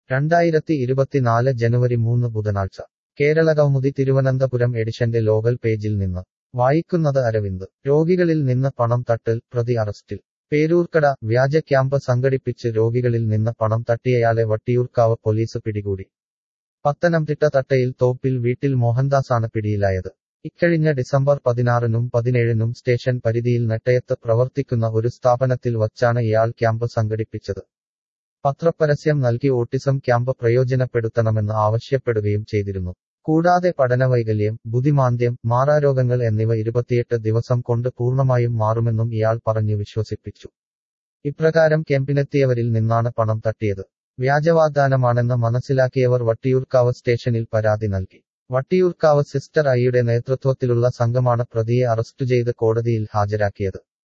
രണ്ടായിരത്തി ഇരുപത്തിനാല് ജനുവരി മൂന്ന് ബുധനാഴ്ച കേരളകൗമുദി തിരുവനന്തപുരം എഡിഷന്റെ ലോകൽ പേജിൽ നിന്ന് വായിക്കുന്നത് അരവിന്ദ് രോഗികളിൽ നിന്ന് പണം തട്ടൽ പ്രതി അറസ്റ്റിൽ പേരൂർക്കട വ്യാജ ക്യാമ്പ് സംഘടിപ്പിച്ച് രോഗികളിൽ നിന്ന് പണം തട്ടിയയാളെ വട്ടിയൂർക്കാവ് പോലീസ് പിടികൂടി പത്തനംതിട്ട തട്ടയിൽ തോപ്പിൽ വീട്ടിൽ മോഹൻദാസാണ് പിടിയിലായത് ഇക്കഴിഞ്ഞ ഡിസംബർ പതിനാറിനും പതിനേഴിനും സ്റ്റേഷൻ പരിധിയിൽ നെട്ടയത്ത് പ്രവർത്തിക്കുന്ന ഒരു സ്ഥാപനത്തിൽ വച്ചാണ് ഇയാൾ ക്യാമ്പ് സംഘടിപ്പിച്ചത് പത്രപരസ്യം നൽകി ഓട്ടിസം ക്യാമ്പ് പ്രയോജനപ്പെടുത്തണമെന്ന് ആവശ്യപ്പെടുകയും ചെയ്തിരുന്നു കൂടാതെ പഠനവൈകല്യം ബുദ്ധിമാന്ദ്യം മാറാരോഗങ്ങൾ എന്നിവ ഇരുപത്തിയെട്ട് ദിവസം കൊണ്ട് പൂർണ്ണമായും മാറുമെന്നും ഇയാൾ പറഞ്ഞു വിശ്വസിപ്പിച്ചു ഇപ്രകാരം ക്യാമ്പിനെത്തിയവരിൽ നിന്നാണ് പണം തട്ടിയത് വ്യാജവാഗ്ദാനമാണെന്ന് മനസ്സിലാക്കിയവർ വട്ടിയൂർക്കാവ് സ്റ്റേഷനിൽ പരാതി നൽകി വട്ടിയൂർക്കാവ് സിസ്റ്റർ ഐയുടെ നേതൃത്വത്തിലുള്ള സംഘമാണ് പ്രതിയെ അറസ്റ്റ് ചെയ്ത് കോടതിയിൽ ഹാജരാക്കിയത്